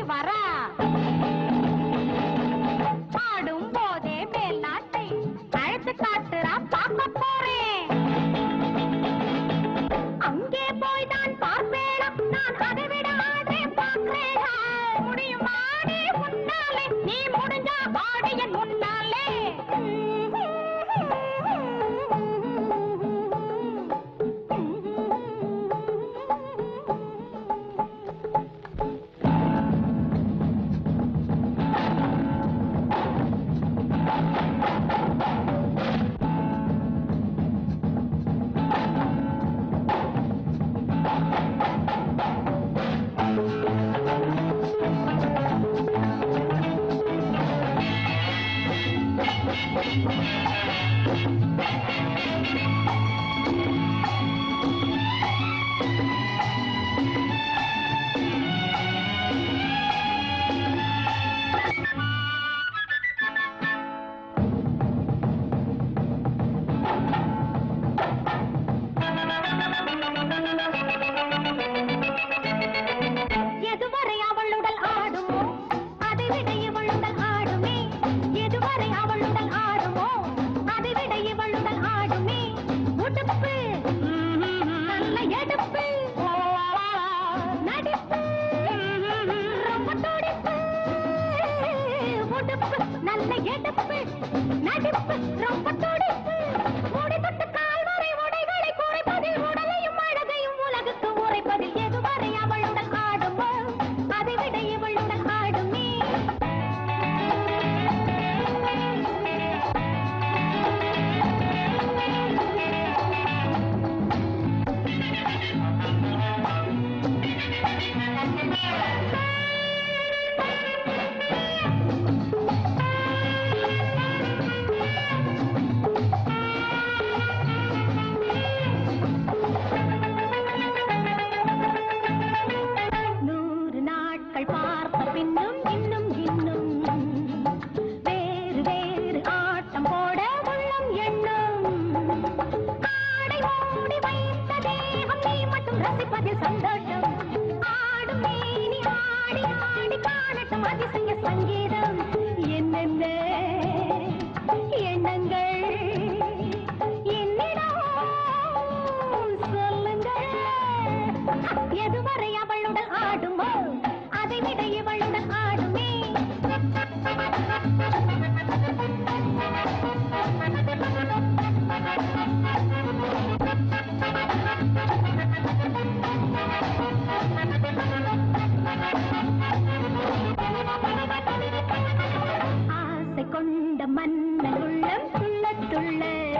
வரா ஆடும் போதே மேல்நாட்டை அழைத்து காட்டுறா பார்க்க போறேன் அங்கே போய் தான் பார்ப்பேனா நான் அதை விட ஆடே பார்க்கிறேனா முடியும் ஆடே முன்னாலே நீ முடிஞ்சா ஆடு என் முன்னாலே எதுவரை அவளுடல் ஆடுமோ அதை விட இவளுடல் ஆடுமே எதுவரை அவளுடல் ஆடுமோ அதை விட இவளுடல் ஆடுமே உடுப்பு நல்ல எடுப்பு நடிப்பு ரொம்ப துடிப்பு உடுப்பு நல்ல எடுப்பு நடிப்பு ரொம்ப துடிப்பு முடி தொட்டு கால் வரை உடைகளை குறைப்பதில் உடலையும் அழகையும் உலகுக்கு உரைப்பதில் எதுவரை அவளுடன் ஆடுமோ அதை விட இவளுடன் ஆடுமே நூறு நாட்கள் பார்த்த பின்னும் இன்னும் இன்னும் வேறு வேறு ஆட்டம் போட உள்ளம் எண்ணும் ஆடை மூடி வைத்த தேகம் நீ மட்டும் ரசிப்பதில் சந்தோஷம் ஆடும் மேனி ஆடி ஆடி காணட்டும் அதிசய சங்கீதம் என்னென்ன எண்ணங்கள் என்னிடம் சொல்லுங்கள் எதுவரை அவளுடன் ஆடுமோ அதை விட இவளுடன் ஆடுமே ஆசை கொண்ட மன்னன் உள்ளம் துள்ள துள்ள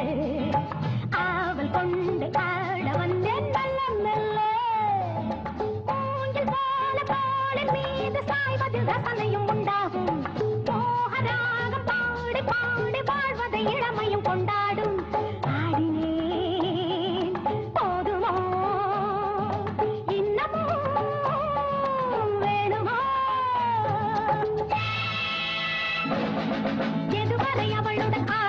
ஆவல் கொண்டு ஆட வந்தேன் நல்ல மெல்ல ஊஞ்சல் போல போல மீது சாய்வதில் ரசனையும் உண்டாகும் மோகராகம் பாடி பாடி வாழ்வதை இளமையும் கொண்டாடும் ஆடினேன் போதுமோ இன்னமும் வேணுமோ எதுவரை அவளுடன்